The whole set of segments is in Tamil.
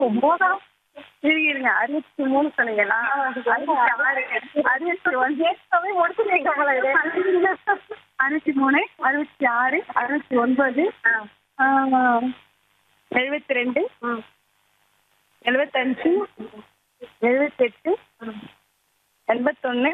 ஒன்பதா இருங்க இருங்க அறுபத்தி மூணு சொன்னீங்களா அறுபத்தி ஆறு அறுபத்தி ஒன்று அறுபத்தி மூணு அறுபத்தி ஆறு அறுபத்தி ஒன்பது எழுபத்தி ரெண்டு எழுபத்தஞ்சு எழுபத்தெட்டு எண்பத்தொன்னு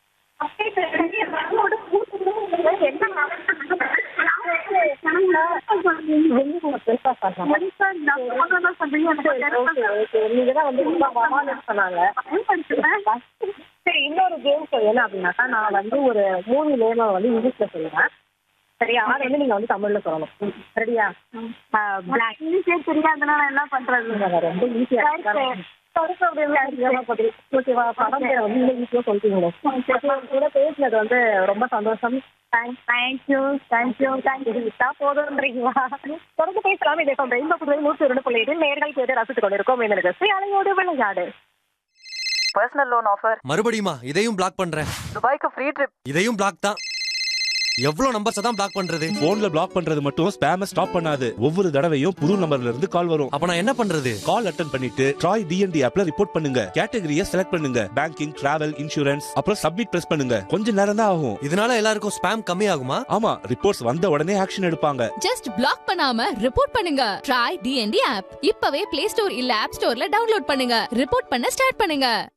நீங்கதான் வந்து ரொம்ப மகான்னு சொன்னாங்க சரி இன்னொரு கேம் என்ன அப்படின்னாக்கா நான் வந்து ஒரு மூணு நேம வந்து இங்கிலீஷ்ல சொல்லுவேன் சரியா அதை வந்து நீங்க வந்து தமிழ்ல சொல்லணும் ரெடியா பிளாக் தெரியாதுன்னா நான் என்ன பண்றது ரொம்ப ஈஸியா ஓகேவா படம் பேரை வந்து இன்னும் ஈஸியா சொல்லிட்டீங்களே உங்க கூட பேசுனது வந்து ரொம்ப சந்தோஷம் தேங்க்ஸ் தேங்க்யூ தேங்க்யூ தேங்க்யூ விட்டா போதுன்றீங்களா தொடர்ந்து பேசலாம் இதை சொல்றேன் இந்த புதுவை நூற்றி இரண்டு புள்ளி எட்டு நேர்கள் கேட்டு ரசித்துக் கொண்டிருக்கோம் என்ன நிகழ்ச்சி அலையோடு விளையாடு பர்சனல் லோன் ஆஃபர் மறுபடியுமா இதையும் பிளாக் பண்றேன் துபாய்க்கு ஃப்ரீ ட்ரிப் இதையும் பிளாக் தான் எவ்வளவு நம்பர்ஸ் தான் பிளாக் பண்றது போன்ல பிளாக் பண்றது மட்டும் ஸ்பேம ஸ்டாப் பண்ணாது ஒவ்வொரு தடவையும் புது நம்பர்ல இருந்து கால் வரும் அப்ப நான் என்ன பண்றது கால் அட்டன் பண்ணிட்டு ட்ராய் டிஎன்டி ஆப்ல ரிப்போர்ட் பண்ணுங்க கேட்டகரியை செலக்ட் பண்ணுங்க பேங்கிங் டிராவல் இன்சூரன்ஸ் அப்புறம் சப்மிட் பிரஸ் பண்ணுங்க கொஞ்ச நேரம் தான் ஆகும் இதனால எல்லாருக்கும் ஸ்பேம் கம்மி ஆகுமா ஆமா ரிப்போர்ட்ஸ் வந்த உடனே ஆக்ஷன் எடுப்பாங்க ஜஸ்ட் பிளாக் பண்ணாம ரிப்போர்ட் பண்ணுங்க ட்ரை டிஎன்டி ஆப் இப்பவே பிளே ஸ்டோர் இல்ல ஆப் ஸ்டோர்ல டவுன்லோட் பண்ணுங்க ரிப்போர்ட் பண்ண ஸ்டார்ட் பண்ணுங்க